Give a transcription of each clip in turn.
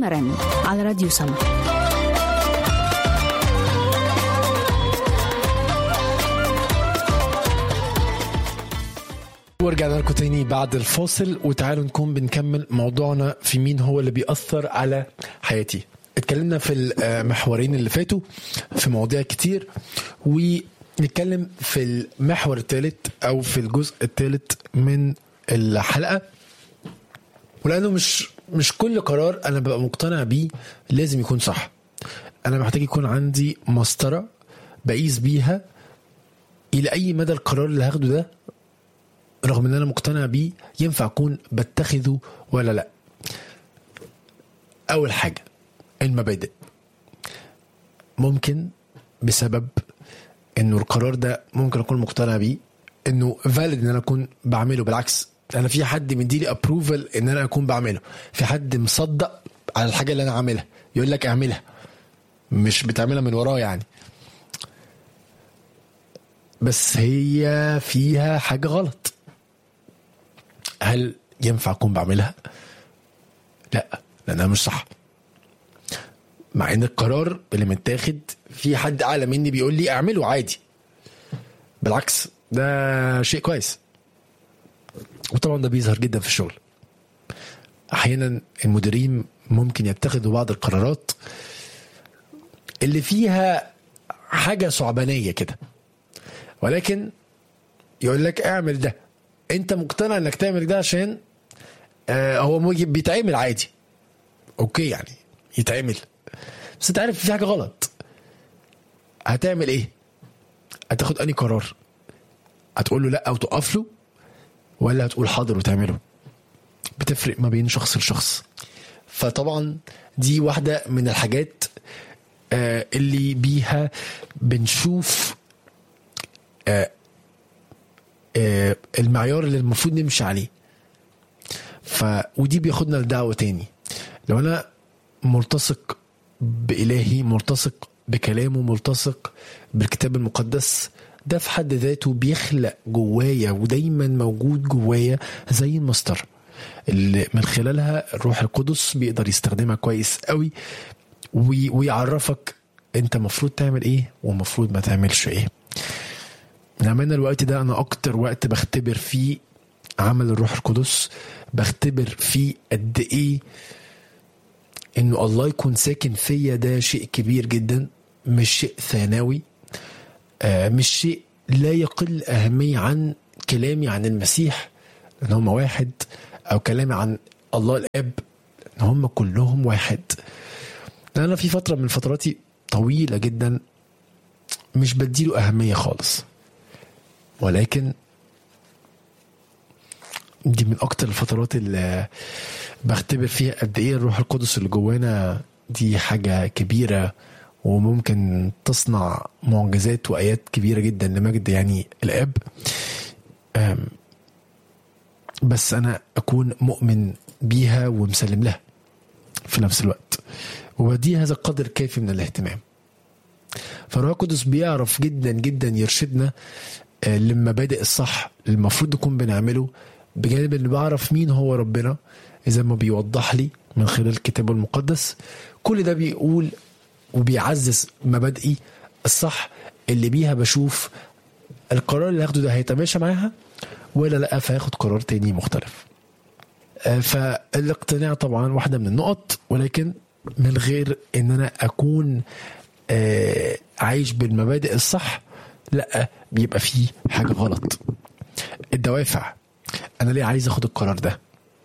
مرن على راديو سما ورجعنا لكم تاني بعد الفاصل وتعالوا نكون بنكمل موضوعنا في مين هو اللي بيأثر على حياتي اتكلمنا في المحورين اللي فاتوا في مواضيع كتير ونتكلم في المحور الثالث او في الجزء الثالث من الحلقه ولانه مش مش كل قرار انا ببقى مقتنع بيه لازم يكون صح انا محتاج يكون عندي مسطره بقيس بيها الى اي مدى القرار اللي هاخده ده رغم ان انا مقتنع بيه ينفع اكون بتخذه ولا لا اول حاجه المبادئ ممكن بسبب انه القرار ده ممكن اكون مقتنع بيه انه فالid ان انا اكون بعمله بالعكس انا في حد مديلي ابروفل ان انا اكون بعمله في حد مصدق على الحاجه اللي انا عاملها يقول لك اعملها مش بتعملها من وراه يعني بس هي فيها حاجه غلط هل ينفع اكون بعملها لا لانها مش صح مع ان القرار اللي متاخد في حد اعلى مني بيقول لي اعمله عادي بالعكس ده شيء كويس وطبعا ده بيظهر جدا في الشغل احيانا المديرين ممكن يتخذوا بعض القرارات اللي فيها حاجه صعبانيه كده ولكن يقول لك اعمل ده انت مقتنع انك تعمل ده عشان آه هو بيتعمل عادي اوكي يعني يتعمل بس انت عارف في حاجه غلط هتعمل ايه هتاخد اني قرار هتقول له لا وتقف له ولا هتقول حاضر وتعمله بتفرق ما بين شخص لشخص فطبعا دي واحده من الحاجات آه اللي بيها بنشوف آه آه المعيار اللي المفروض نمشي عليه ف ودي بياخدنا لدعوه تاني لو انا ملتصق بإلهي ملتصق بكلامه ملتصق بالكتاب المقدس ده في حد ذاته بيخلق جوايا ودايما موجود جوايا زي المسطرة اللي من خلالها الروح القدس بيقدر يستخدمها كويس قوي ويعرفك انت المفروض تعمل ايه والمفروض ما تعملش ايه لأمانة الوقت ده أنا أكتر وقت بختبر فيه عمل الروح القدس بختبر فيه قد إيه إنه الله يكون ساكن فيا ده شيء كبير جدا مش شيء ثانوي آه مش شيء لا يقل أهمية عن كلامي عن المسيح إن هم واحد أو كلامي عن الله الآب إن هم كلهم واحد أنا في فترة من فتراتي طويلة جدا مش بديله أهمية خالص ولكن دي من اكتر الفترات اللي بختبر فيها قد ايه الروح القدس اللي جوانا دي حاجه كبيره وممكن تصنع معجزات وايات كبيره جدا لمجد يعني الاب بس انا اكون مؤمن بيها ومسلم لها في نفس الوقت وبدي هذا القدر كافي من الاهتمام فالروح القدس بيعرف جدا جدا يرشدنا للمبادئ الصح اللي المفروض نكون بنعمله بجانب ان بعرف مين هو ربنا اذا ما بيوضح لي من خلال الكتاب المقدس كل ده بيقول وبيعزز مبادئي الصح اللي بيها بشوف القرار اللي هاخده ده هيتماشى معاها ولا لا فهاخد قرار تاني مختلف فالاقتناع طبعا واحده من النقط ولكن من غير ان انا اكون عايش بالمبادئ الصح لا بيبقى فيه حاجه غلط الدوافع انا ليه عايز اخد القرار ده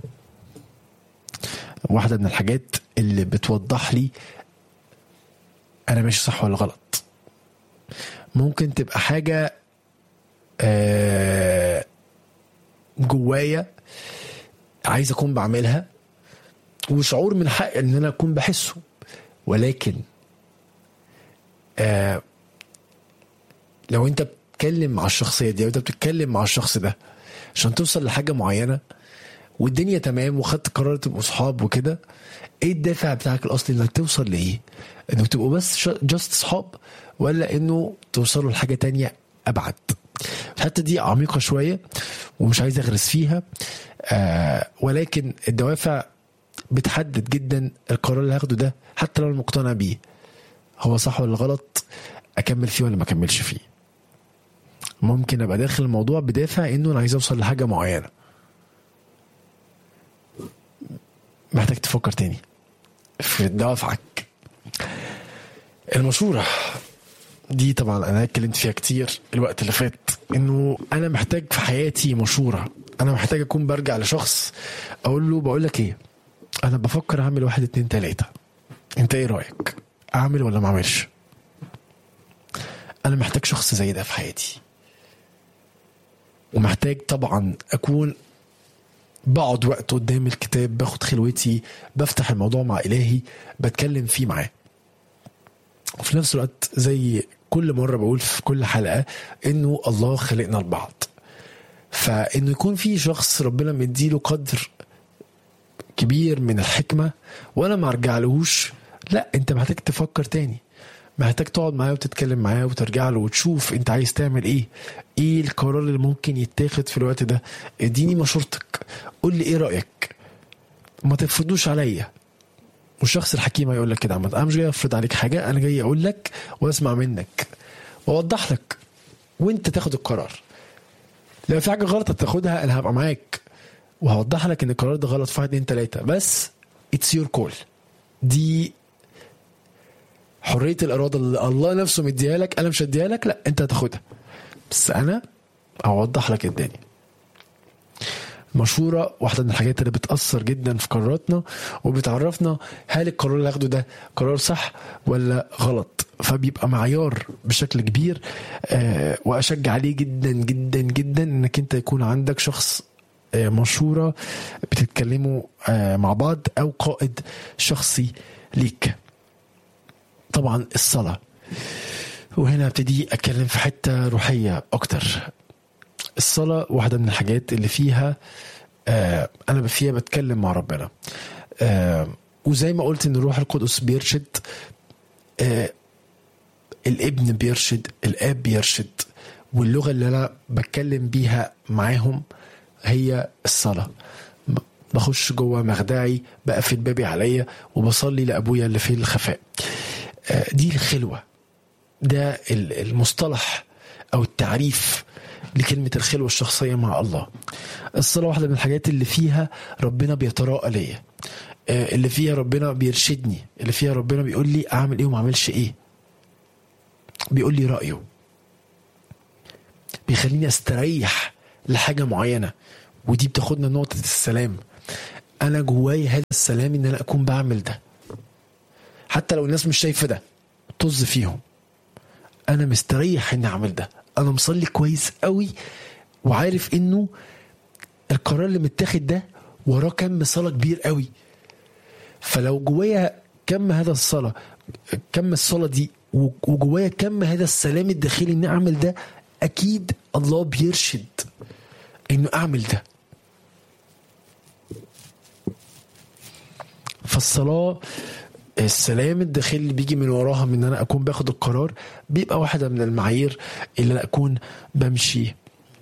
واحده من الحاجات اللي بتوضح لي انا ماشي صح ولا غلط ممكن تبقى حاجه آه جوايا عايز اكون بعملها وشعور من حق ان انا اكون بحسه ولكن آه لو انت بتتكلم مع الشخصيه دي او انت بتتكلم مع الشخص ده عشان توصل لحاجه معينه والدنيا تمام وخدت قرار تبقوا صحاب وكده ايه الدافع بتاعك الاصلي انك توصل لايه؟ انك تبقوا بس جاست صحاب ولا انه توصلوا لحاجه تانية ابعد؟ الحته دي عميقه شويه ومش عايز اغرس فيها آه ولكن الدوافع بتحدد جدا القرار اللي هاخده ده حتى لو انا مقتنع بيه هو صح ولا غلط اكمل فيه ولا ما اكملش فيه ممكن ابقى داخل الموضوع بدافع انه انا عايز اوصل لحاجه معينه محتاج تفكر تاني في دوافعك المشورة دي طبعا انا اتكلمت فيها كتير الوقت اللي فات انه انا محتاج في حياتي مشورة انا محتاج اكون برجع لشخص اقول له بقول لك ايه انا بفكر اعمل واحد اتنين تلاتة انت ايه رأيك اعمل ولا ما اعملش انا محتاج شخص زي ده في حياتي ومحتاج طبعا اكون بقعد وقت قدام الكتاب باخد خلوتي بفتح الموضوع مع الهي بتكلم فيه معاه وفي نفس الوقت زي كل مره بقول في كل حلقه انه الله خلقنا لبعض فانه يكون في شخص ربنا مديله قدر كبير من الحكمه وانا ما ارجعلهوش لا انت محتاج تفكر تاني محتاج تقعد معاه وتتكلم معاه وترجع له وتشوف انت عايز تعمل ايه ايه القرار اللي ممكن يتاخد في الوقت ده اديني مشورتك قول لي ايه رايك ما تفرضوش عليا والشخص الحكيم هيقول لك كده عامة انا مش جاي افرض عليك حاجه انا جاي اقول لك واسمع منك واوضح لك وانت تاخد القرار لو في حاجه غلط هتاخدها انا هبقى معاك وهوضح لك ان القرار ده غلط في واحد اتنين تلاته بس اتس يور كول دي حريه الاراده اللي الله نفسه مديها لك انا مش هديها لك لا انت هتاخدها بس انا اوضح لك الدنيا مشورة واحدة من الحاجات اللي بتأثر جدا في قراراتنا وبتعرفنا هل القرار اللي هاخده ده قرار صح ولا غلط فبيبقى معيار بشكل كبير آه وأشجع عليه جدا جدا جدا إنك أنت يكون عندك شخص آه مشورة بتتكلموا آه مع بعض أو قائد شخصي ليك طبعا الصلاة وهنا ابتدي اتكلم في حته روحيه اكتر الصلاه واحده من الحاجات اللي فيها آه انا فيها بتكلم مع ربنا آه وزي ما قلت ان الروح القدس بيرشد آه الابن بيرشد الاب بيرشد واللغه اللي انا بتكلم بيها معاهم هي الصلاه بخش جوه مخدعي بقفل بابي عليا وبصلي لابويا اللي في الخفاء آه دي الخلوه ده المصطلح او التعريف لكلمة الخلوة الشخصية مع الله الصلاة واحدة من الحاجات اللي فيها ربنا بيتراءى ليا اللي فيها ربنا بيرشدني اللي فيها ربنا بيقول لي اعمل ايه وما اعملش ايه بيقول لي رأيه بيخليني استريح لحاجة معينة ودي بتاخدنا نقطة السلام انا جواي هذا السلام ان انا اكون بعمل ده حتى لو الناس مش شايفة ده طز فيهم انا مستريح اني اعمل ده انا مصلي كويس قوي وعارف انه القرار اللي متاخد ده وراه كم صلاه كبير قوي فلو جوايا كم هذا الصلاه كم الصلاه دي وجوايا كم هذا السلام الداخلي اني اعمل ده اكيد الله بيرشد انه اعمل ده فالصلاه السلام الداخلي اللي بيجي من وراها من ان انا اكون باخد القرار بيبقى واحده من المعايير اللي انا اكون بمشي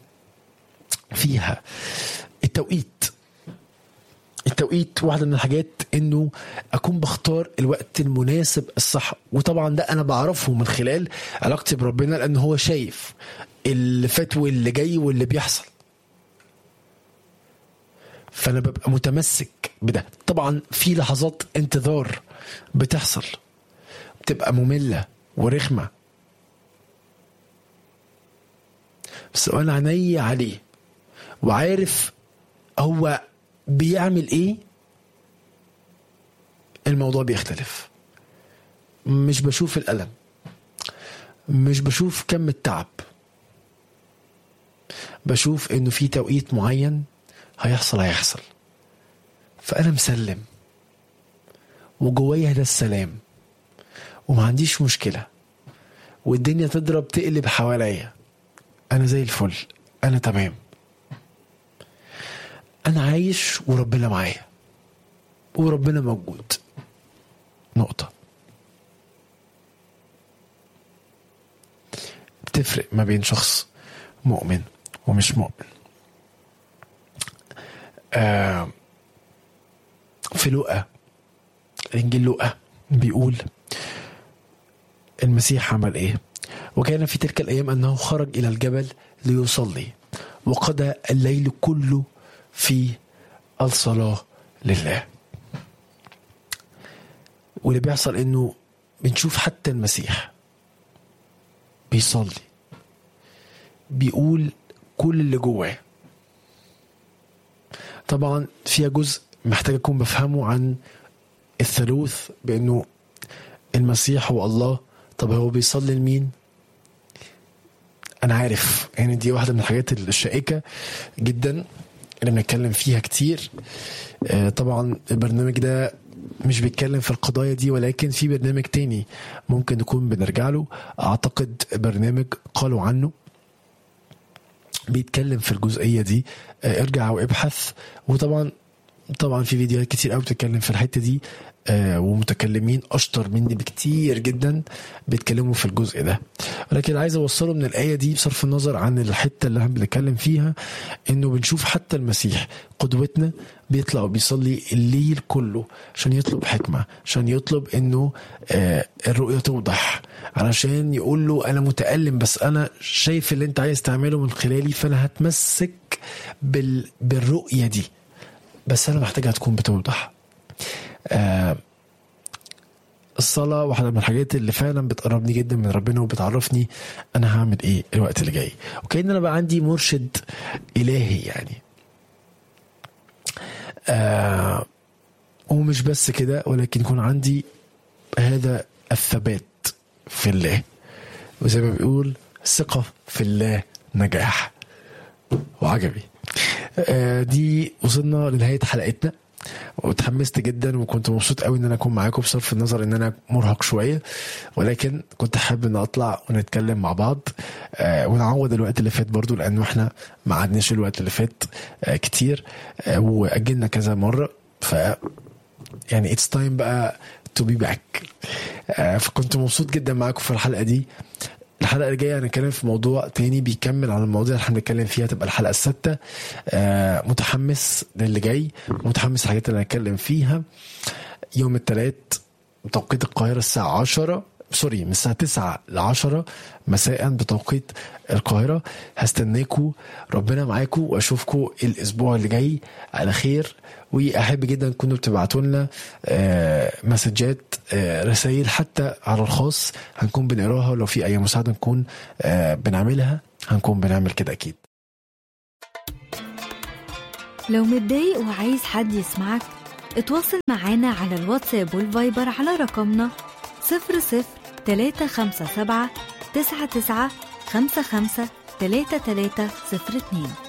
فيها التوقيت التوقيت واحده من الحاجات انه اكون بختار الوقت المناسب الصح وطبعا ده انا بعرفه من خلال علاقتي بربنا لان هو شايف اللي فات واللي جاي واللي بيحصل فانا ببقى متمسك بده طبعا في لحظات انتظار بتحصل بتبقى مملة ورخمة بس وانا عيني عليه وعارف هو بيعمل ايه الموضوع بيختلف مش بشوف الألم مش بشوف كم التعب بشوف انه في توقيت معين هيحصل هيحصل فانا مسلم وجوايا ده السلام وما عنديش مشكلة والدنيا تضرب تقلب حواليا أنا زي الفل أنا تمام أنا عايش وربنا معايا وربنا موجود نقطة بتفرق ما بين شخص مؤمن ومش مؤمن آه في في لوقا انجيل لوقا بيقول المسيح عمل ايه وكان في تلك الايام انه خرج الى الجبل ليصلي وقضى الليل كله في الصلاه لله واللي بيحصل انه بنشوف حتى المسيح بيصلي بيقول كل اللي جواه طبعا فيها جزء محتاج اكون بفهمه عن الثالوث بانه المسيح هو الله طب هو بيصلي لمين انا عارف يعني دي واحده من الحاجات الشائكه جدا اللي بنتكلم فيها كتير آه، طبعا البرنامج ده مش بيتكلم في القضايا دي ولكن في برنامج تاني ممكن نكون بنرجع له اعتقد برنامج قالوا عنه بيتكلم في الجزئيه دي آه، ارجع وابحث وطبعا طبعا في فيديوهات كتير قوي بتتكلم في الحته دي آه، ومتكلمين اشطر مني بكتير جدا بيتكلموا في الجزء ده ولكن عايز اوصله من الايه دي بصرف النظر عن الحته اللي احنا بنتكلم فيها انه بنشوف حتى المسيح قدوتنا بيطلع وبيصلي الليل كله عشان يطلب حكمه عشان يطلب انه آه، الرؤيه توضح علشان يقول له انا متالم بس انا شايف اللي انت عايز تعمله من خلالي فانا هتمسك بال بالرؤيه دي بس انا محتاجها تكون بتوضح آه الصلاة واحدة من الحاجات اللي فعلا بتقربني جدا من ربنا وبتعرفني أنا هعمل إيه الوقت اللي جاي وكأن أنا بقى عندي مرشد إلهي يعني آه ومش بس كده ولكن يكون عندي هذا الثبات في الله وزي ما بيقول ثقة في الله نجاح وعجبي آه دي وصلنا لنهاية حلقتنا واتحمست جدا وكنت مبسوط قوي ان انا اكون معاكم بصرف النظر ان انا مرهق شويه ولكن كنت حابب ان اطلع ونتكلم مع بعض آه ونعوض الوقت اللي فات برضو لانه احنا ما عدناش الوقت اللي فات آه كتير آه واجلنا كذا مره ف يعني اتس تايم بقى تو بي باك فكنت مبسوط جدا معاكم في الحلقه دي الحلقه اللي جايه هنتكلم في موضوع تاني بيكمل على المواضيع اللي احنا بنتكلم فيها تبقى الحلقه السادسه آه متحمس للي جاي متحمس الحاجات اللي هنتكلم فيها يوم الثلاث بتوقيت القاهره الساعه 10 سوري من الساعه 9 ل 10 مساء بتوقيت القاهره هستناكم ربنا معاكم واشوفكم الاسبوع اللي جاي على خير واحب جدا تكونوا بتبعتوا لنا آه، مسجات آه، رسائل حتى على الخاص هنكون بنقراها ولو في اي مساعده نكون آه، بنعملها هنكون بنعمل كده اكيد لو متضايق وعايز حد يسمعك اتواصل معانا على الواتساب والفايبر على رقمنا 00 357 99 55 3302